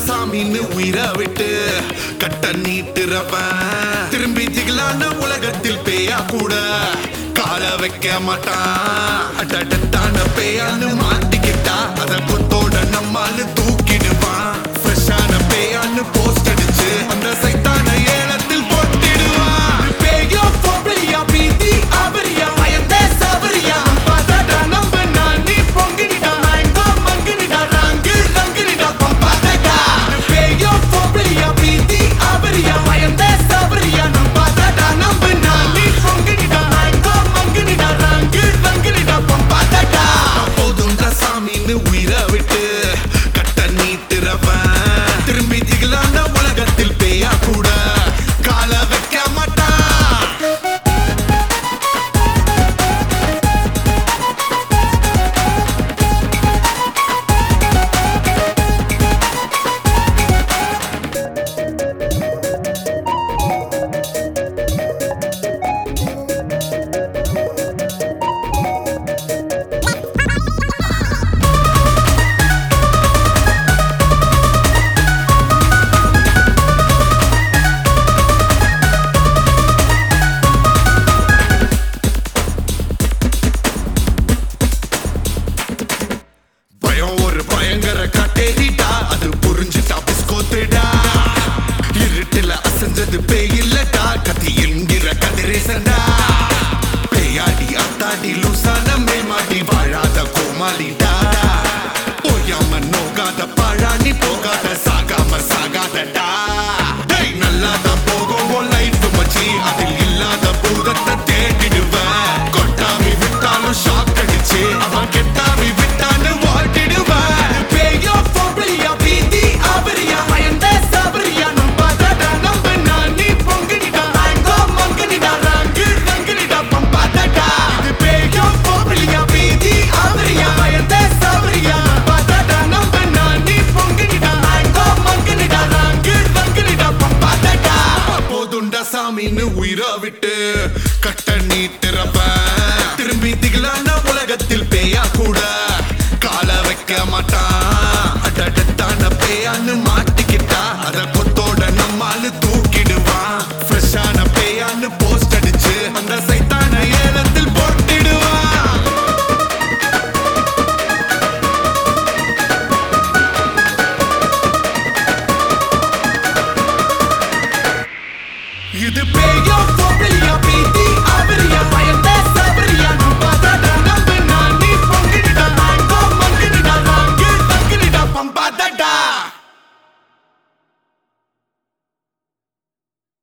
சாமின்னு உயிரை விட்டு கட்ட நீட்டுறவன் திரும்பி திகழான உலகத்தில் பேயா கூட கால வைக்க மாட்டான் அடடத்தான பேயான்னு மாட்டிக்கிட்டா அத கொத்தோட நம்மால தூக்கிடுவான் ஃப்ரெஷ்ஷான பேயான்னு போஸ்ட் அடிச்சு அந்த சைத்தான ஏலத்தில் போட்டிடுவான் பேயோ பொம்பளையா பீதி அவரியா பயந்தே சவரியா பாதாடா நம்ப நான் நீ பொங்கினிடா மேங்கோ மங்கினிடா ரங்கு ரங்கினிடா பம்பாதடா பேயோ பொம்பளையா பீதி அவரியா பயந்தே சவரியா பாதாடா நம்ப நான் நீ பொங்கினிடா மேங்கோ மங்கினிடா ரங்கு ரங்கினிடா பம்பாதடா போதும்டா சாமின்னு உயிரை விட்டு கட்ட நீட்டுறவன் திரும்பி திகழான உலகத்தில் பேயா கூட கால வைக்க மாட்டான் பயம் ஒரு பயங்கர கட்டேரிட்டா அது புரிஞ்சுட்டா பிஸ்கோத்துடா இருட்டுல அசைஞ்சது பேய் இல்லடா கத்தி என்கிற கதிரேசன்டா பேயாடி அத்தாடி லூசான மேமாடி வாழாத கோமாளிடா ஓயாம நோகாத பழானி போகாத சாகாம சாகாதடா டேய் நல்லாதான் போகும் உன் லைஃப் மச்சி அதில் இல்லாத பூதத்தை தேடிடுவேன் கொட்டாமி விட்டாலும் ஷாக் அடிச்சு அவன் கெட்டாமி விட்டான்னு வாட்டிடுவேன் பேயோ பொம்பளையா பீதி அவரியா பயந்த சபரியா நம்பாதடா நம்ப நான் நீ பொங்கினிடா மேங்கோ மங்கினிடா ரங்கு ரங்கினிடா பம்பாதடா இது பேயோ பொம்பளையா பீதி அவரியா பயந்த சபரியா நம்பாதடா நம்ப நான் நீ பொங்கினிடா மேங்கோ மங்கினிடா ரங்கு ரங்கினிடா பம்பாதடா போதுண்டா சாமின்னு உயிரை விட்டு கட்ட நீட்டுறப்ப திரும்பி திகழான உலகத்தில் பேயா கூட கால வைக்க மாட்டான் அடடத்தான பேயான்னு மாட்டிக்கிட்டா அத கொத்தோட நம்மால தூக்கிடுவான் ஃப்ரெஷ்ஷான பேயான்னு போஸ்ட் அடிச்சு அந்த சைத்தான ஏலத்தில் போட்டிடுவான் இது பேயோ பொம்பளையா பீதி அவரியா